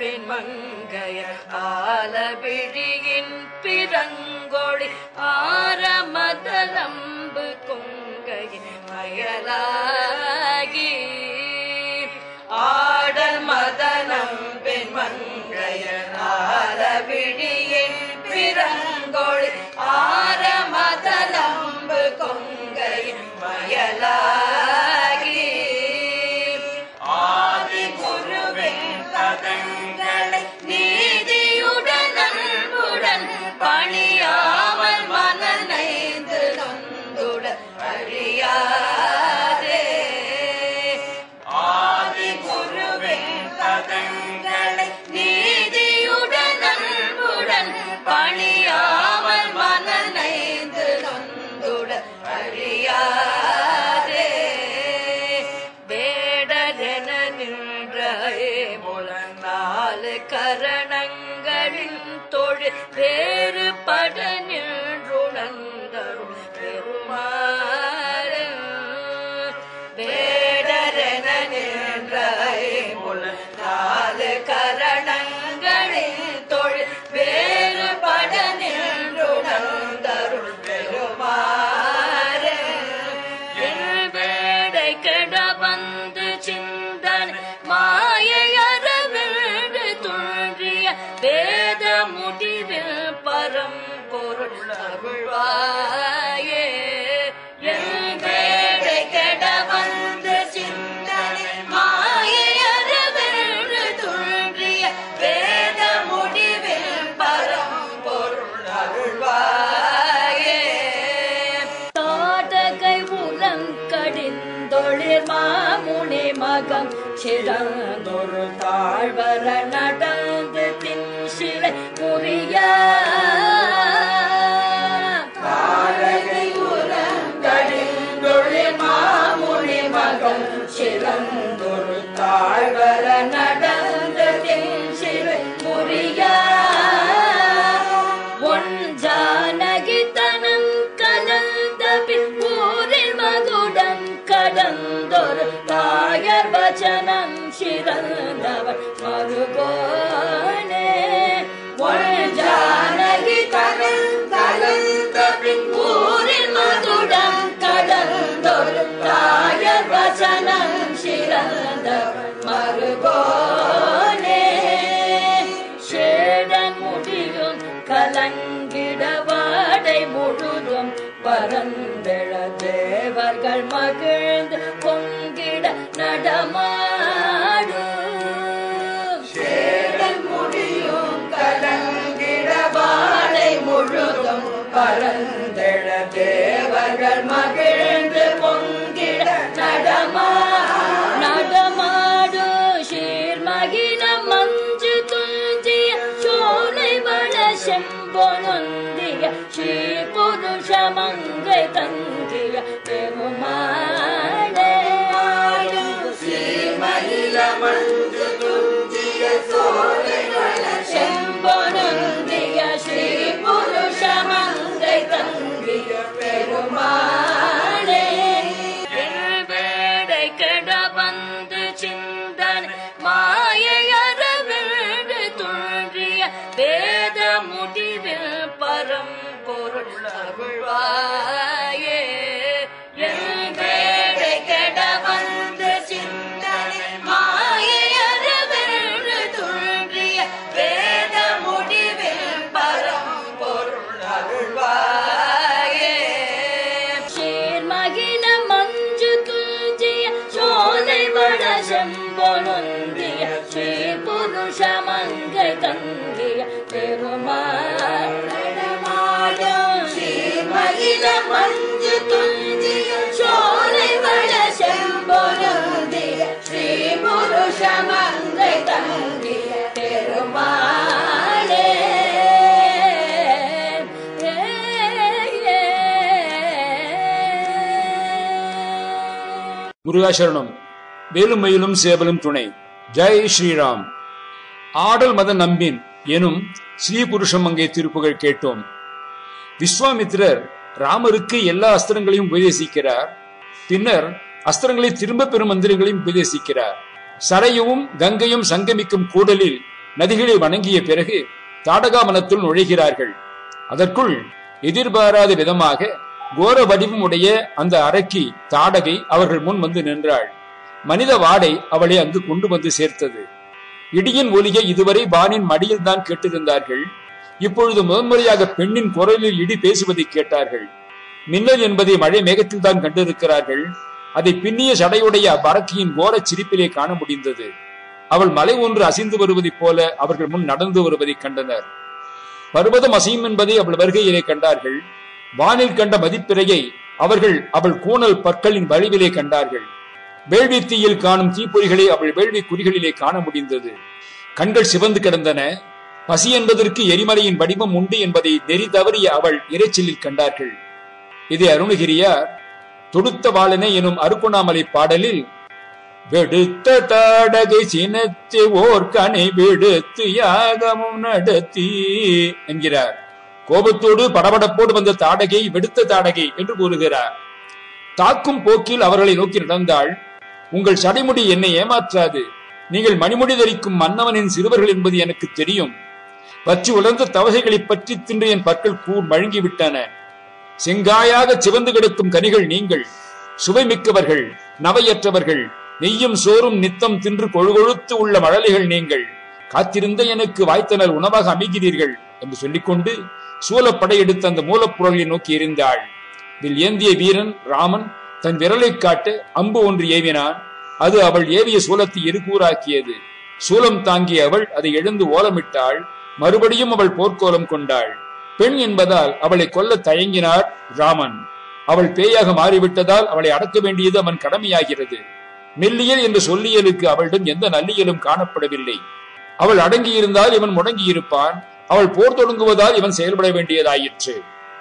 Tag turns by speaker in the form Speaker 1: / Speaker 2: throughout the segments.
Speaker 1: பெண்மங்கைய ஆலவிழியின் பிறங்கொழி ஆரமதலம்பு கொங்கையின் மயலாகி ஆடல் மதனம் பெண்மங்கைய ஆலவிழியின் பிறங்கொழி ஆரமதலம்பு கொங்கையின் மயலாகி ஆதி குருவின் பதங்களை நீதியுடன் அன்புடன் பணியாமல் மனநைந்து நொந்துடன் அழியாதே ஆதி குருவின் பதங்களை நீதியுடன் அன்புடன் பணியாமல் மனநைந்து நொந்துடன் அழியாதே வேடரென நின்றாயே முழநாலு கரணங்களின் தொழில் வேறுபட நின்றுணர்ந்தரும் பெருமாறு வேடரென நின்றாயே முழநாலு கரணங்களின் தொழில் வேறுபட நின்றுணர்ந்தரும் பெருமாறு என் வேடை கெட வந்து சிந்தன் மாயையற வீடு தோன்றிய வேத முடிவில் பரம்பொருள் அருள்வாயே என் வேடை கெட வந்து சிந்தன் மாயையற வீடு தோன்றிய வேத முடிவில் பரம்பொருள் அருள்வாயே தாடகை உலங்கடிந்தொழிர் மாமுனி மகம் சிறந்தொரு தாழ்வர நடந்து பின் சிலை புரிய தாடகை உலங்கடிந்தொழிர் மாமுனி மகம் சிறந்தொரு தாழ்வர நடந்து பின் சிலை புரிய ஒன்றானகி தனம் கலந்த ஊரில் மகுடம் கடந்தொரு தாயர் வச்சனம் சிறந்தவர் மறுபோனே ஒன்றானகி தனம் கலந்த ஊரில் மகுடம் கடந்தொரு தாயர் வச்சனம் சிறந்தவர் மறுபோனே சேடன் முடியும் கலங்கிட வாடை முழுதும் பரந்தெழ தேவர்கள் மகிழ்ந்து பொங்கிட நடமாடும் சேடன் முடியும் கலங்கிட வாடை முழுதும் பரந்தெழ தேவர்கள் மகிழ்ந்து பொங்கிட நடமா நடமாடு சீர்மகின மஞ்சு துஞ்சிய சோலை வள செம்பொனொந்திய ஸ்ரீ புருஷ மங்கை தங்கிய பெருமாளே சீர்மகில மஞ்சு துஞ்சிய சோலை வள செம்பொனொந்திய ஸ்ரீ புருஷ மங்கை தங்கிய பெருமாளே வேடை கெட வந்து சிந்தன் மாயையற வீடு தோன்றிய வேத முடிவில் பரம்பொருள் அருள்வாயே என் வேடை கெட வந்து சிந்தன் மாயையற வீடு தோன்றிய வேத முடிவில் பரம்பொருள் அருள்வாயே சீர்மகின மஞ்சு துஞ்சிய சோலை வட செம்பொனொந்திய ஸ்ரீ புருஷ மங்கை தங்கிய பெருமாடும் சீர்மகின மஞ்சு துஞ்சிய சோலை வட செம்பொனொந்திய ஸ்ரீ புருஷ மங்கை தங்கிய பெருமாளே
Speaker 2: முருகாசரணம் வேலும் மயிலும் சேவலும் துணை ஜெய் ஸ்ரீராம் ஆடல் மத நம்பின் எனும் ஸ்ரீ புருஷமங்கை திருப்புகள் கேட்டோம் விஸ்வாமித்திரர் ராமருக்கு எல்லா அஸ்திரங்களையும் உபதேசிக்கிறார் பின்னர் அஸ்திரங்களை திரும்ப பெறும் மந்திரங்களையும் உபதேசிக்கிறார் சரையுவும் கங்கையும் சங்கமிக்கும் கூடலில் நதிகளை வணங்கிய பிறகு தாடகாவனத்துள் நுழைகிறார்கள் அதற்குள் எதிர்பாராத விதமாக கோர வடிவம் உடைய அந்த அரக்கி தாடகை அவர்கள் முன் வந்து நின்றாள் மனித வாடை அவளை அங்கு கொண்டு வந்து சேர்த்தது இடியின் ஒலியை இதுவரை வானின் மடியில் தான் கேட்டிருந்தார்கள் இப்பொழுது முதன்முறையாக பெண்ணின் குரலில் இடி பேசுவதை கேட்டார்கள் மின்னல் என்பதை மழை மேகத்தில் தான் கண்டிருக்கிறார்கள் அதை பின்னிய சடையுடைய அவ்வரக்கியின் கோரச் சிரிப்பிலே காண முடிந்தது அவள் மலை ஒன்று அசைந்து வருவதைப் போல அவர்கள் முன் நடந்து வருவதைக் கண்டனர் பர்வதம் அசையும் என்பதை அவள் வருகையிலே கண்டார்கள் வானில் கண்ட மதிப்பிறையை அவர்கள் அவள் கூணல் பற்களின் வலிவிலே கண்டார்கள் வேள்வி தீயில் காணும் தீப்பொறிகளை அவள் வேள்வி குறிகளிலே காண முடிந்தது கண்கள் சிவந்து கிடந்தன பசி என்பதற்கு எரிமலையின் வடிவம் உண்டு என்பதை நெறி தவறிய அவள் இறைச்சலில் கண்டார்கள் இதை அருணகிரியார் தொடுத்த வாழனே எனும் அருக்குணாமலை பாடலில் வெடுத்த தாடகை சினத்து ஓர் கனை விடுத்து யாகமும் நடத்தி என்கிறார் கோபத்தோடு படபடப்போடு வந்த தாடகை வெடுத்த தாடகை என்று கூறுகிறார் தாக்கும் போக்கில் அவர்களை நோக்கி நடந்தாள் உங்கள் சடைமுடி என்னை ஏமாற்றாது நீங்கள் மணிமுடி தரிக்கும் மன்னவனின் சிறுவர்கள் என்பது எனக்கு தெரியும் பற்றி உலர்ந்த தவசைகளை பற்றி தின்று என் பற்கள் கூர் மழுங்கிவிட்டன செங்காயாக சிவந்து கிடக்கும் கனிகள் நீங்கள் சுவை மிக்கவர்கள் நவையற்றவர்கள் நெய்யும் சோறும் நித்தம் தின்று கொழுகொழுத்து உள்ள மழலைகள் நீங்கள் காத்திருந்த எனக்கு வாய்த்தனர் உணவாக அமைகிறீர்கள் என்று சொல்லிக்கொண்டு சூலப்படை எடுத்த அந்த மூலப்பொருளை நோக்கி எறிந்தாள் வில் ஏந்திய வீரன் ராமன் தன் விரலை காட்ட அம்பு ஒன்று ஏவினான் அது அவள் ஏவிய சூலத்தை இருகூறாக்கியது சூலம் தாங்கிய அவள் அதை எழுந்து ஓலமிட்டாள் மறுபடியும் அவள் போர்க்கோலம் கொண்டாள் பெண் என்பதால் அவளை கொல்ல தயங்கினார் ராமன் அவள் பேயாக மாறிவிட்டதால் அவளை அடக்க வேண்டியது அவன் கடமையாகிறது மெல்லியல் என்று சொல்லியலுக்கு அவளிடம் எந்த நல்லியலும் காணப்படவில்லை அவள் அடங்கியிருந்தால் இவன் முடங்கியிருப்பான் அவள் போர் தொடங்குவதால் இவன் செயல்பட வேண்டியதாயிற்று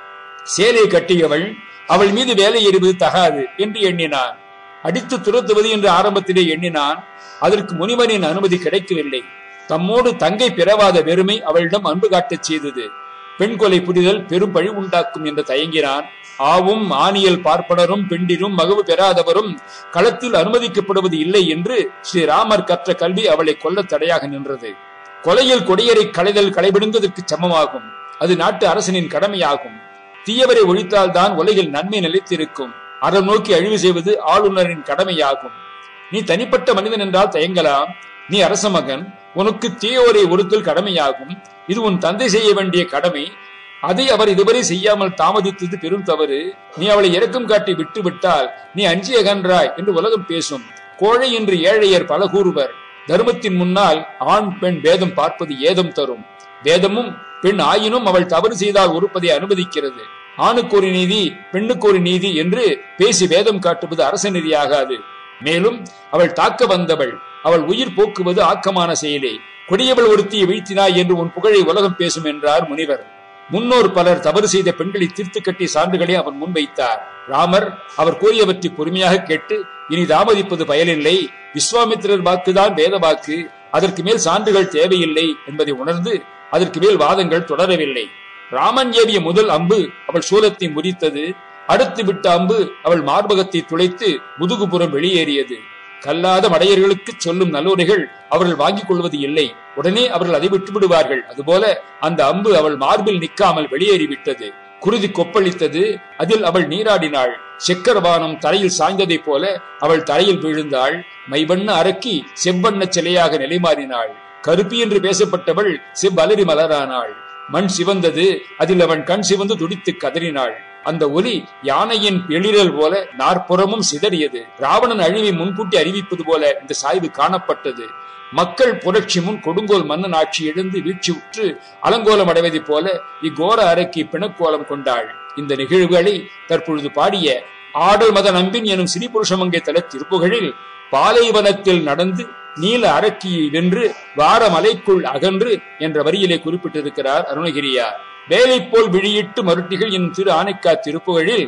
Speaker 2: சேலை கட்டியவள் அவள் மீது வேலை எறிவது தகாது என்று எண்ணினான் அடித்து துரத்துவது என்று ஆரம்பத்திலே எண்ணினான் அதற்கு முனிவனின் அனுமதி கிடைக்கவில்லை தம்மோடு தங்கை பிறவாத வெறுமை அவளிடம் அன்பு காட்டச் செய்தது பெண் கொலை புரிதல் பெரும் பழி உண்டாக்கும் என்று தயங்கினான் ஆவும் ஆணியல் பார்ப்பனரும் பெண்டிரும் மகவு பெறாதவரும் களத்தில் அனுமதிக்கப்படுவது இல்லை என்று ஸ்ரீராமர் கற்ற கல்வி அவளை கொல்ல தடையாக நின்றது கொலையில் கொடியரை களைதல் களைபிடுந்ததற்கு சமமாகும் அது நாட்டு அரசனின் கடமையாகும் தீயவரை ஒழித்தால் தான் உலகில் நன்மை நிலைத்திருக்கும் அறம் நோக்கி அழிவு செய்வது ஆளுநரின் கடமையாகும் நீ தனிப்பட்ட மனிதன் என்றால் தயங்கலாம் நீ அரச மகன் உனக்கு தீயோரை ஒருத்தல் கடமையாகும் இது உன் தந்தை செய்ய வேண்டிய கடமை அதை அவர் இதுவரை செய்யாமல் தாமதித்தது பெரும் தவறு நீ அவளை இரக்கம் காட்டி விட்டு விட்டால் நீ அஞ்சி அகன்றாய் என்று உலகம் பேசும் கோழை என்று ஏழையர் பல கூறுவர் தர்மத்தின் முன்னால் ஆண் பெண் வேதம் பார்ப்பது ஏதம் தரும் வேதமும் பெண் ஆயினும் அவள் தவறு செய்தால் உறுப்பதை அனுமதிக்கிறது ஆணுக்கு ஒரு நீதி பெண்ணுக்கு ஒரு நீதி என்று பேசி வேதம் காட்டுவது அரச நெறியாகாது மேலும் அவள் தாக்க வந்தவள் அவள் உயிர் போக்குவது ஆக்கமான செயலே கொடியவள் ஒருத்தியை வீழ்த்தினாய் என்று உன் புகழை உலகம் பேசும் என்றார் முனிவர் முன்னோர் பலர் தவறு செய்த பெண்களை தீர்த்து கட்டிய சான்றுகளை அவர் முன்வைத்தார் ராமர் அவர் கூறியவற்றை பொறுமையாக கேட்டு இனி தாமதிப்பது பயனில்லை விஸ்வாமித்திரர் வாக்குதான் வேத வாக்கு அதற்கு மேல் சான்றுகள் தேவையில்லை என்பதை உணர்ந்து அதற்கு மேல் வாதங்கள் தொடரவில்லை ராமன் ஏவிய முதல் அம்பு அவள் சூலத்தை முறித்தது அடுத்து விட்ட அம்பு அவள் மார்பகத்தை துளைத்து முதுகுபுறம் வெளியேறியது கல்லாத மடையர்களுக்கு சொல்லும் நல்லுரைகள் அவர்கள் வாங்கிக் கொள்வது இல்லை உடனே அவர்கள் அதை விட்டு விடுவார்கள் அதுபோல அந்த அம்பு அவள் மார்பில் நிற்காமல் வெளியேறிவிட்டது குருதி கொப்பளித்தது அதில் அவள் நீராடினாள் செக்கரவானம் தரையில் சாய்ந்ததைப் போல அவள் தரையில் விழுந்தாள் மைவண்ண அரக்கி செவ்வண்ண சிலையாக நிலைமாறினாள் கருப்பி என்று பேசப்பட்டவள் செவ்வலரி மலரானாள் மண் சிவந்தது அதில் அவன் கண் சிவந்து துடித்து கதறினாள் அந்த ஒலி யானையின் எழிறல் போல நாற்புறமும் சிதறியது ராவணன் அழிவை முன்கூட்டி அறிவிப்பது போல இந்த சாய்வு காணப்பட்டது மக்கள் புரட்சி முன் கொடுங்கோல் மன்னன் ஆட்சி எழுந்து வீழ்ச்சி உற்று அலங்கோலம் அடைவதைப் போல இக்கோர அறைக்கு பிணக்கோலம் கொண்டாள் இந்த நிகழ்வுகளை தற்பொழுது பாடிய ஆடல் மத நம்பின் எனும் சிறி புருஷமங்கை தல திருப்புகழில் பாலைவனத்தில் நடந்து நீல அரக்கியை வென்று வார மலைக்குள் அகன்று என்ற வரியிலே குறிப்பிட்டிருக்கிறார் அருணகிரியார் வேலை போல் விழியிட்டு மருட்டிகள் என் திரு ஆனைக்கா திருப்புகழில்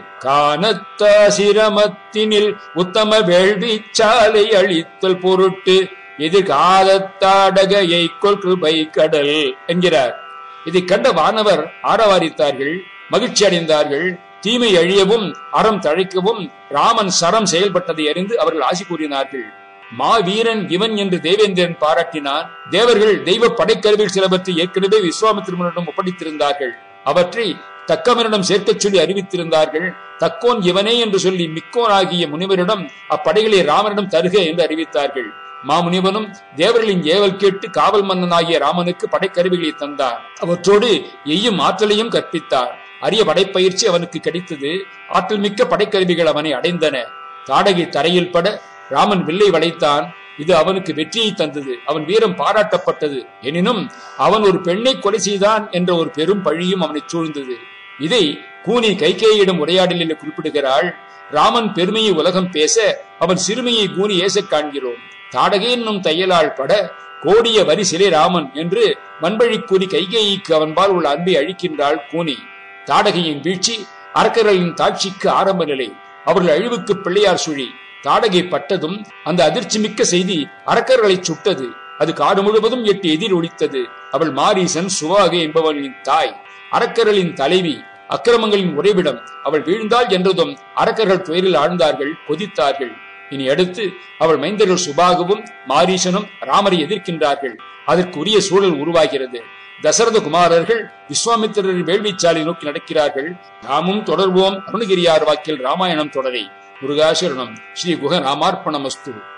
Speaker 2: காணத்தாசிரமத்தினில் உத்தம வேள்வி சாலை அழித்தல் பொருட்டு எதிர்காலத்தாடகையை கொல் கிருபை கடல் என்கிறார் இதை கண்ட வானவர் ஆரவாரித்தார்கள் மகிழ்ச்சி அடைந்தார்கள் தீமை அழியவும் அறம் தழைக்கவும் ராமன் சரம் செயல்பட்டதை அறிந்து அவர்கள் ஆசி கூறினார்கள் மா வீரன் இவன் என்று தேவேந்திரன் பாராட்டினான் தேவர்கள் தெய்வ படைக்கருவிகள் சிலவற்றை ஏற்கனவே விஸ்வாமித்திரனிடம் ஒப்படைத்திருந்தார்கள் அவற்றை தக்கவனிடம் சேர்க்கச் சொல்லி அறிவித்திருந்தார்கள் தக்கோன் இவனே என்று சொல்லி மிக்கோன் ஆகிய முனிவரிடம் அப்படைகளை ராமனிடம் தருக என்று அறிவித்தார்கள் மாமுனிவனும் தேவர்களின் ஏவல் கேட்டு காவல் மன்னனாகிய ராமனுக்கு படைக்கருவிகளை தந்தார் அவற்றோடு எய்யும் ஆற்றலையும் கற்பித்தார் அரிய படைப்பயிற்சி அவனுக்கு கிடைத்தது ஆற்றல் மிக்க படைக்கருவிகள் அவனை அடைந்தன தாடகை தரையில் பட ராமன் வில்லை வளைத்தான் இது அவனுக்கு வெற்றியை தந்தது அவன் வீரம் பாராட்டப்பட்டது எனினும் அவன் ஒரு பெண்ணை கொலை செய்தான் என்ற ஒரு பெரும் பழியும் அவனை சூழ்ந்தது இதை கூனி கைகேயிடம் உரையாடலில் குறிப்பிடுகிறாள் ராமன் பெருமையை உலகம் பேச அவன் சிறுமையை கூனி ஏசக் காண்கிறோம் தாடகை என்னும் தையலால் பட கோடிய வரி சிலை ராமன் என்று மண்பழி கூறி கைகேயிக்கு அவன்பால் உள்ள அன்பை அழிக்கின்றாள் கூனி தாடகையின் வீழ்ச்சி அரக்கர்களின் தாட்சிக்கு ஆரம்ப நிலை அவர்கள் அழிவுக்கு பிள்ளையார் சுழி தாடகை பட்டதும் அந்த அதிர்ச்சி மிக்க செய்தி அரக்கர்களை சுட்டது அது காடு முழுவதும் எட்டு எதிர் ஒழித்தது அவள் மாரீசன் சுவாகை என்பவனின் தாய் அரக்கர்களின் தலைவி அக்கிரமங்களின் உறைவிடம் அவள் வீழ்ந்தாள் என்றதும் அரக்கர்கள் துயரில் ஆழ்ந்தார்கள் கொதித்தார்கள் இனி அடுத்து அவள் மைந்தர்கள் சுபாகுவும் மாரீசனும் ராமரை எதிர்க்கின்றார்கள் அதற்கு உரிய சூழல் உருவாகிறது தசரத குமாரர்கள் விஸ்வாமித்திரர் வேள்விச்சாலை நோக்கி நடக்கிறார்கள் நாமும் தொடர்வோம் அருணகிரியார் வாக்கில் ராமாயணம் தொடரை முருகாசரணம் ஸ்ரீ குக ராமார்ப்பணமஸ்து